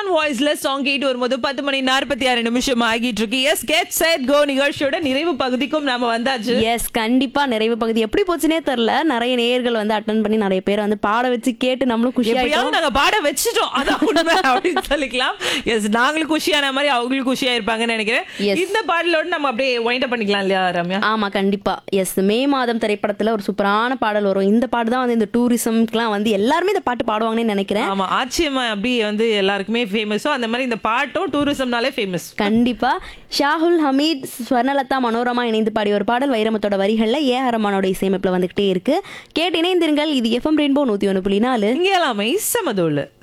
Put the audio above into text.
Shawn வாய்ஸ்ல song கேட்டு வரும்போது பத்து மணி நாற்பத்தி ஆறு நிமிஷம் ஆகிட்டு இருக்கு எஸ் கெட் செட் கோ நிகழ்ச்சியோட நிறைவு பகுதிக்கும் நாம வந்தாச்சு எஸ் கண்டிப்பா நிறைவு பகுதி எப்படி போச்சுனே தெரியல நிறைய நேயர்கள் வந்து அட்டன் பண்ணி நிறைய பேர் வந்து பாட வச்சு கேட்டு நம்மளும் குஷி எப்படியாவது நாங்க பாட வச்சுட்டோம் அதான் உண்மை அப்படின்னு சொல்லிக்கலாம் எஸ் நாங்களும் குஷியான மாதிரி அவங்களும் குஷியா இருப்பாங்கன்னு நினைக்கிறேன் Yes. இந்த பாடலோட நம்ம அப்படியே வைண்ட் பண்ணிக்கலாம் இல்லையா ரம்யா ஆமா கண்டிப்பா எஸ் மே மாதம் திரைப்படத்துல ஒரு சூப்பரான பாடல் வரும் இந்த பாட்டு தான் வந்து இந்த டூரிசம்க்குலாம் வந்து எல்லாருமே இந்த பாட்டு பாடுவாங்கன்னு நினைக்கிறேன் ஆமா ஆச்சரியமா அப்படியே வந்து எல்லாருக்குமே ஃபேமஸோ அந்த மாதிரி இந்த பாட்டும் டூரிசம்னாலே ஃபேமஸ் கண்டிப்பா ஷாகுல் ஹமீத் ஸ்வர்ணலதா மனோரமா இணைந்து பாடிய ஒரு பாடல் வைரமுத்தோட வரிகள்ல ஏ ஹரமானோட இசையமைப்புல வந்துகிட்டே இருக்கு கேட்டு இணைந்திருங்கள் இது எஃப்எம் ரெயின்போ நூத்தி ஒன்று புள்ளி நாலு இங்கே எல்லாமே சமதோல்